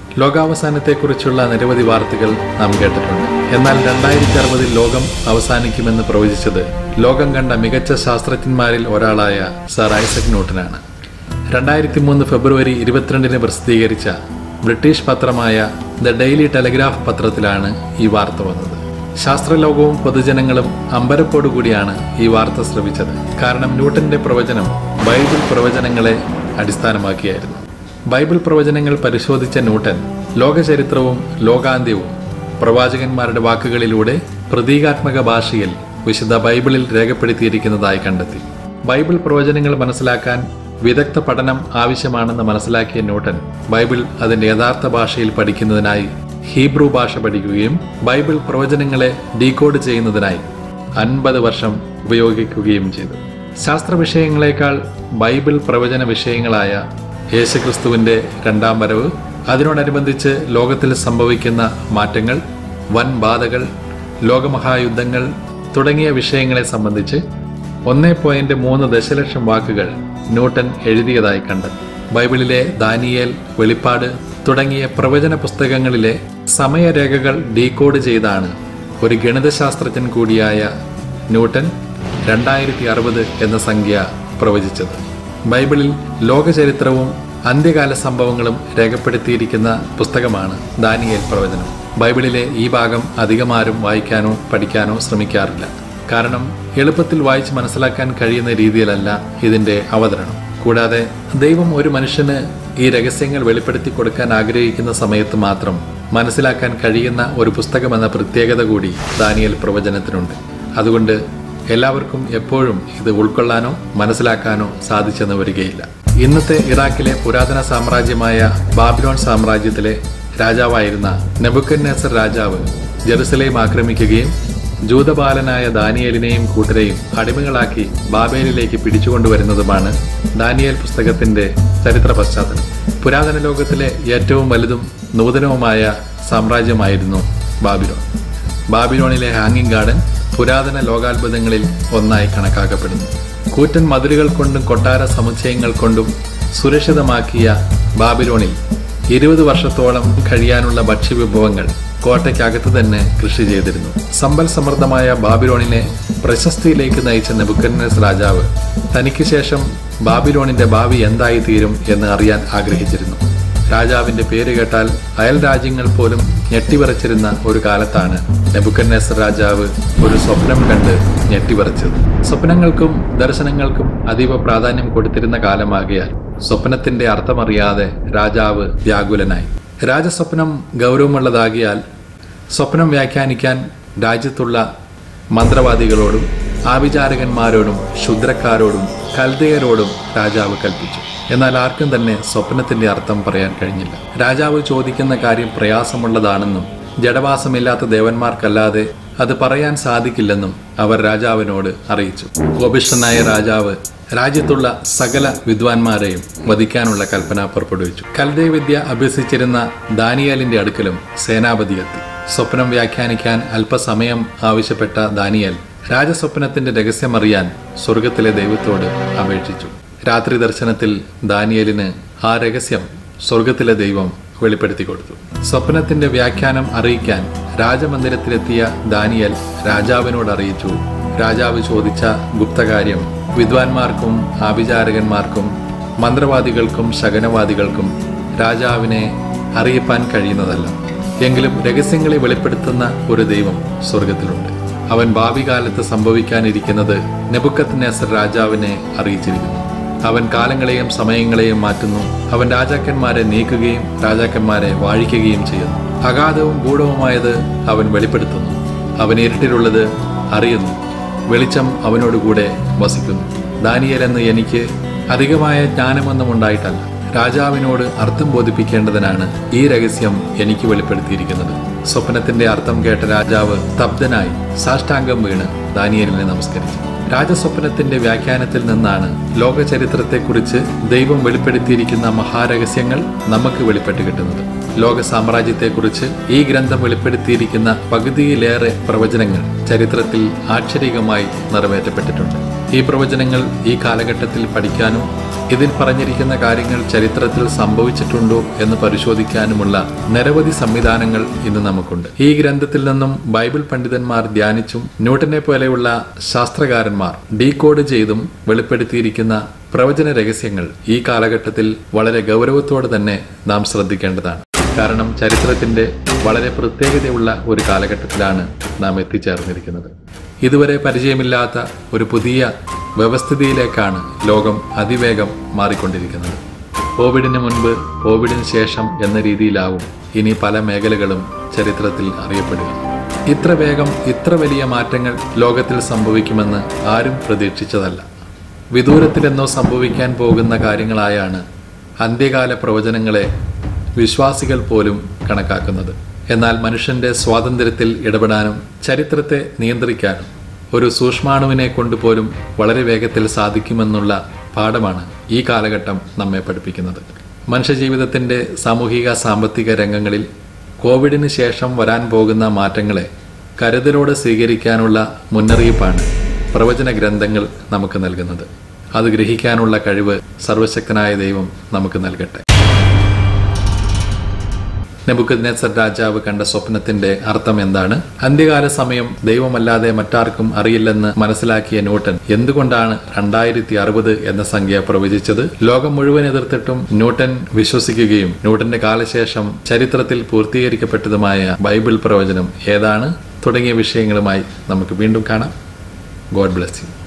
ലോകാവസാനത്തെക്കുറിച്ചുള്ള നിരവധി വാർത്തകൾ നാം കേട്ടിട്ടുണ്ട് എന്നാൽ രണ്ടായിരത്തി അറുപതിൽ ലോകം അവസാനിക്കുമെന്ന് പ്രവചിച്ചത് ലോകം കണ്ട മികച്ച ശാസ്ത്രജ്ഞന്മാരിൽ ഒരാളായ സർ ഐസക് ന്യൂട്ടനാണ് രണ്ടായിരത്തി മൂന്ന് ഫെബ്രുവരി ഇരുപത്തിരണ്ടിന് പ്രസിദ്ധീകരിച്ച ബ്രിട്ടീഷ് പത്രമായ ദ ഡെയിലി ടെലഗ്രാഫ് പത്രത്തിലാണ് ഈ വാർത്ത വന്നത് ശാസ്ത്രലോകവും പൊതുജനങ്ങളും അമ്പരപ്പോടുകൂടിയാണ് ഈ വാർത്ത ശ്രവിച്ചത് കാരണം ന്യൂട്ടന്റെ പ്രവചനം ബൈബിൾ പ്രവചനങ്ങളെ അടിസ്ഥാനമാക്കിയായിരുന്നു ബൈബിൾ പ്രവചനങ്ങൾ പരിശോധിച്ച ന്യൂട്ടൻ ലോകചരിത്രവും ലോകാന്ത്യവും പ്രവാചകന്മാരുടെ വാക്കുകളിലൂടെ പ്രതീകാത്മക ഭാഷയിൽ വിശുദ്ധ ബൈബിളിൽ രേഖപ്പെടുത്തിയിരിക്കുന്നതായി കണ്ടെത്തി ബൈബിൾ പ്രവചനങ്ങൾ മനസ്സിലാക്കാൻ വിദഗ്ധ പഠനം ആവശ്യമാണെന്ന് മനസ്സിലാക്കിയ ന്യൂട്ടൻ ബൈബിൾ അതിന്റെ യഥാർത്ഥ ഭാഷയിൽ പഠിക്കുന്നതിനായി ഹീബ്രു ഭാഷ പഠിക്കുകയും ബൈബിൾ പ്രവചനങ്ങളെ ഡീകോഡ് ചെയ്യുന്നതിനായി അൻപത് വർഷം ഉപയോഗിക്കുകയും ചെയ്തു ശാസ്ത്ര വിഷയങ്ങളെക്കാൾ ബൈബിൾ പ്രവചന വിഷയങ്ങളായ യേശുക്രിസ്തുവിന്റെ രണ്ടാം വരവ് അതിനോടനുബന്ധിച്ച് ലോകത്തിൽ സംഭവിക്കുന്ന മാറ്റങ്ങൾ വൻ ബാധകൾ ലോകമഹായുദ്ധങ്ങൾ തുടങ്ങിയ വിഷയങ്ങളെ സംബന്ധിച്ച് ഒന്നേ പോയിന്റ് മൂന്ന് ദശലക്ഷം വാക്കുകൾ ന്യൂട്ടൻ എഴുതിയതായി കണ്ടെത്തി ബൈബിളിലെ ദാനിയേൽ വെളിപ്പാട് തുടങ്ങിയ പ്രവചന പുസ്തകങ്ങളിലെ സമയരേഖകൾ ഡീകോഡ് ചെയ്താണ് ഒരു ഗണിതശാസ്ത്രജ്ഞൻ കൂടിയായ ന്യൂട്ടൻ രണ്ടായിരത്തി അറുപത് എന്ന സംഖ്യ പ്രവചിച്ചത് ബൈബിളിൽ ലോകചരിത്രവും അന്ത്യകാല സംഭവങ്ങളും രേഖപ്പെടുത്തിയിരിക്കുന്ന പുസ്തകമാണ് ദാനിയേൽ പ്രവചനം ബൈബിളിലെ ഈ ഭാഗം അധികമാരും വായിക്കാനോ പഠിക്കാനോ ശ്രമിക്കാറില്ല കാരണം എളുപ്പത്തിൽ വായിച്ച് മനസ്സിലാക്കാൻ കഴിയുന്ന രീതിയിലല്ല ഇതിന്റെ അവതരണം കൂടാതെ ദൈവം ഒരു മനുഷ്യന് ഈ രഹസ്യങ്ങൾ വെളിപ്പെടുത്തി കൊടുക്കാൻ ആഗ്രഹിക്കുന്ന സമയത്ത് മാത്രം മനസ്സിലാക്കാൻ കഴിയുന്ന ഒരു പുസ്തകമെന്ന പ്രത്യേകത കൂടി ദാനിയൽ പ്രവചനത്തിനുണ്ട് അതുകൊണ്ട് എല്ലാവർക്കും എപ്പോഴും ഇത് ഉൾക്കൊള്ളാനോ മനസ്സിലാക്കാനോ സാധിച്ചെന്ന് വരികയില്ല ഇന്നത്തെ ഇറാഖിലെ പുരാതന സാമ്രാജ്യമായ ബാബിലോൺ സാമ്രാജ്യത്തിലെ രാജാവായിരുന്ന നെബുക്കന്നേസർ രാജാവ് ജെറുസലേം ആക്രമിക്കുകയും ജൂതബാലനായ ദാനിയേലിനെയും കൂട്ടരെയും അടിമകളാക്കി ബാബേലിലേക്ക് പിടിച്ചുകൊണ്ടുവരുന്നതുമാണ് ദാനിയേൽ പുസ്തകത്തിന്റെ ചരിത്ര പശ്ചാത്തലം പുരാതന ലോകത്തിലെ ഏറ്റവും വലുതും നൂതനവുമായ സാമ്രാജ്യമായിരുന്നു ബാബിലോൺ ബാബിലോണിലെ ഹാങ്ങിങ് ഗാർഡൻ പുരാതന ലോകാത്ഭുതങ്ങളിൽ ഒന്നായി കണക്കാക്കപ്പെടുന്നു കൂറ്റൻ മതിലുകൾ കൊണ്ടും കൊട്ടാര സമുച്ചയങ്ങൾ കൊണ്ടും സുരക്ഷിതമാക്കിയ ബാബിലോണിൽ ഇരുപത് വർഷത്തോളം കഴിയാനുള്ള ഭക്ഷ്യവിഭവങ്ങൾ കോട്ടയ്ക്കകത്ത് തന്നെ കൃഷി ചെയ്തിരുന്നു സമ്പൽ സമൃദ്ധമായ ബാബിലോണിനെ പ്രശസ്തിയിലേക്ക് നയിച്ച നെബുക്കന്നസ് രാജാവ് തനിക്ക് ശേഷം ബാബിലോണിന്റെ ഭാവി എന്തായി തീരും എന്ന് അറിയാൻ ആഗ്രഹിച്ചിരുന്നു രാജാവിന്റെ പേര് കേട്ടാൽ അയൽ രാജ്യങ്ങൾ പോലും ഞെട്ടിവിറച്ചിരുന്ന ഒരു കാലത്താണ് നെബുക്കന്നേസർ രാജാവ് ഒരു സ്വപ്നം കണ്ട് ഞെട്ടിവിറച്ചത് സ്വപ്നങ്ങൾക്കും ദർശനങ്ങൾക്കും അതീവ പ്രാധാന്യം കൊടുത്തിരുന്ന കാലമാകിയാൽ സ്വപ്നത്തിന്റെ അർത്ഥമറിയാതെ രാജാവ് വ്യാകുലനായി രാജസ്വപ്നം ഗൗരവമുള്ളതാകിയാൽ സ്വപ്നം വ്യാഖ്യാനിക്കാൻ രാജ്യത്തുള്ള മന്ത്രവാദികളോടും ആഭിചാരകന്മാരോടും ക്ഷുദ്രക്കാരോടും കൽദയരോടും രാജാവ് കൽപ്പിച്ചു എന്നാൽ ആർക്കും തന്നെ സ്വപ്നത്തിന്റെ അർത്ഥം പറയാൻ കഴിഞ്ഞില്ല രാജാവ് ചോദിക്കുന്ന കാര്യം പ്രയാസമുള്ളതാണെന്നും ജഡവാസമില്ലാത്ത ദേവന്മാർക്കല്ലാതെ അത് പറയാൻ സാധിക്കില്ലെന്നും അവർ രാജാവിനോട് അറിയിച്ചു കോപിഷ്ഠനായ രാജാവ് രാജ്യത്തുള്ള സകല വിദ്വാൻമാരെയും വധിക്കാനുള്ള കൽപ്പന പുറപ്പെടുവിച്ചു കൽദയ വിദ്യ അഭ്യസിച്ചിരുന്ന ദാനിയലിന്റെ അടുക്കലും സേനാപതി എത്തി സ്വപ്നം വ്യാഖ്യാനിക്കാൻ അല്പസമയം ആവശ്യപ്പെട്ട ദാനിയൽ രാജസ്വപ്നത്തിന്റെ രഹസ്യമറിയാൻ സ്വർഗത്തിലെ ദൈവത്തോട് അപേക്ഷിച്ചു രാത്രി ദർശനത്തിൽ ദാനിയലിന് ആ രഹസ്യം സ്വർഗത്തിലെ ദൈവം വെളിപ്പെടുത്തി കൊടുത്തു സ്വപ്നത്തിന്റെ വ്യാഖ്യാനം അറിയിക്കാൻ രാജമന്ദിരത്തിലെത്തിയ ദാനിയൽ രാജാവിനോട് അറിയിച്ചു രാജാവ് ചോദിച്ച ഗുപ്തകാര്യം വിദ്വാൻമാർക്കും ആഭിചാരകന്മാർക്കും മന്ത്രവാദികൾക്കും ശകനവാദികൾക്കും രാജാവിനെ അറിയിപ്പാൻ കഴിയുന്നതല്ല എങ്കിലും രഹസ്യങ്ങളെ വെളിപ്പെടുത്തുന്ന ഒരു ദൈവം സ്വർഗത്തിലുണ്ട് അവൻ ഭാവി കാലത്ത് സംഭവിക്കാനിരിക്കുന്നത് നെബുക്കത്ത് നെസർ രാജാവിനെ അറിയിച്ചിരിക്കുന്നു അവൻ കാലങ്ങളെയും സമയങ്ങളെയും മാറ്റുന്നു അവൻ രാജാക്കന്മാരെ നീക്കുകയും രാജാക്കന്മാരെ വാഴിക്കുകയും ചെയ്യുന്നു അഗാധവും ഗൂഢവുമായത് അവൻ വെളിപ്പെടുത്തുന്നു അവൻ ഇരുട്ടിലുള്ളത് അറിയുന്നു വെളിച്ചം അവനോടുകൂടെ വസിക്കുന്നു ദാനിയൽ എന്ന് എനിക്ക് അധികമായ ജ്ഞാനമൊന്നും ഉണ്ടായിട്ടല്ല രാജാവിനോട് അർത്ഥം ബോധിപ്പിക്കേണ്ടതിനാണ് ഈ രഹസ്യം എനിക്ക് വെളിപ്പെടുത്തിയിരിക്കുന്നത് സ്വപ്നത്തിന്റെ അർത്ഥം കേട്ട രാജാവ് തബ്ധനായി സാഷ്ടാംഗം വീണ് ദാനിയലിനെ നമസ്കരിച്ചു രാജസ്വപ്നത്തിന്റെ വ്യാഖ്യാനത്തിൽ നിന്നാണ് ലോക ചരിത്രത്തെക്കുറിച്ച് ദൈവം വെളിപ്പെടുത്തിയിരിക്കുന്ന മഹാരഹസ്യങ്ങൾ നമുക്ക് വെളിപ്പെട്ട് കിട്ടുന്നത് ലോക സാമ്രാജ്യത്തെക്കുറിച്ച് ഈ ഗ്രന്ഥം വെളിപ്പെടുത്തിയിരിക്കുന്ന പകുതിയിലേറെ പ്രവചനങ്ങൾ ചരിത്രത്തിൽ ആക്ഷരികമായി നിറവേറ്റപ്പെട്ടിട്ടുണ്ട് ഈ പ്രവചനങ്ങൾ ഈ കാലഘട്ടത്തിൽ പഠിക്കാനും ഇതിൽ പറഞ്ഞിരിക്കുന്ന കാര്യങ്ങൾ ചരിത്രത്തിൽ സംഭവിച്ചിട്ടുണ്ടോ എന്ന് പരിശോധിക്കാനുമുള്ള നിരവധി സംവിധാനങ്ങൾ ഇന്ന് നമുക്കുണ്ട് ഈ ഗ്രന്ഥത്തിൽ നിന്നും ബൈബിൾ പണ്ഡിതന്മാർ ധ്യാനിച്ചും ന്യൂട്ടനെ പോലെയുള്ള ശാസ്ത്രകാരന്മാർ ഡീകോഡ് ചെയ്തും വെളിപ്പെടുത്തിയിരിക്കുന്ന പ്രവചന രഹസ്യങ്ങൾ ഈ കാലഘട്ടത്തിൽ വളരെ ഗൗരവത്തോടെ തന്നെ നാം ശ്രദ്ധിക്കേണ്ടതാണ് കാരണം ചരിത്രത്തിന്റെ വളരെ പ്രത്യേകതയുള്ള ഒരു കാലഘട്ടത്തിലാണ് നാം എത്തിച്ചേർന്നിരിക്കുന്നത് ഇതുവരെ പരിചയമില്ലാത്ത ഒരു പുതിയ വ്യവസ്ഥിതിയിലേക്കാണ് ലോകം അതിവേഗം മാറിക്കൊണ്ടിരിക്കുന്നത് കോവിഡിന് മുൻപ് കോവിഡിന് ശേഷം എന്ന രീതിയിലാവും ഇനി പല മേഖലകളും ചരിത്രത്തിൽ അറിയപ്പെടുക ഇത്ര വേഗം ഇത്ര വലിയ മാറ്റങ്ങൾ ലോകത്തിൽ സംഭവിക്കുമെന്ന് ആരും പ്രതീക്ഷിച്ചതല്ല വിദൂരത്തിലെന്നോ സംഭവിക്കാൻ പോകുന്ന കാര്യങ്ങളായാണ് അന്ത്യകാല പ്രവചനങ്ങളെ വിശ്വാസികൾ പോലും കണക്കാക്കുന്നത് എന്നാൽ മനുഷ്യന്റെ സ്വാതന്ത്ര്യത്തിൽ ഇടപെടാനും ചരിത്രത്തെ നിയന്ത്രിക്കാനും ഒരു സൂക്ഷ്മാണുവിനെ കൊണ്ടുപോലും വളരെ വേഗത്തിൽ സാധിക്കുമെന്നുള്ള പാഠമാണ് ഈ കാലഘട്ടം നമ്മെ പഠിപ്പിക്കുന്നത് മനുഷ്യജീവിതത്തിന്റെ സാമൂഹിക സാമ്പത്തിക രംഗങ്ങളിൽ കോവിഡിന് ശേഷം വരാൻ പോകുന്ന മാറ്റങ്ങളെ കരുതലോടെ സ്വീകരിക്കാനുള്ള മുന്നറിയിപ്പാണ് പ്രവചന ഗ്രന്ഥങ്ങൾ നമുക്ക് നൽകുന്നത് അത് ഗ്രഹിക്കാനുള്ള കഴിവ് സർവശക്തനായ ദൈവം നമുക്ക് നൽകട്ടെ നെബുക്കദ്നേസർ രാജാവ് കണ്ട സ്വപ്നത്തിന്റെ അർത്ഥം എന്താണ് അന്ത്യകാല സമയം ദൈവമല്ലാതെ മറ്റാർക്കും അറിയില്ലെന്ന് മനസ്സിലാക്കിയ ന്യൂട്ടൻ എന്തുകൊണ്ടാണ് രണ്ടായിരത്തി അറുപത് എന്ന സംഖ്യ പ്രവചിച്ചത് ലോകം മുഴുവൻ എതിർത്തിട്ടും ന്യൂട്ടൻ വിശ്വസിക്കുകയും ന്യൂട്ടന്റെ കാലശേഷം ചരിത്രത്തിൽ പൂർത്തീകരിക്കപ്പെട്ടതുമായ ബൈബിൾ പ്രവചനം ഏതാണ് തുടങ്ങിയ വിഷയങ്ങളുമായി നമുക്ക് വീണ്ടും കാണാം ഗോഡ് ബ്ലെസ് യു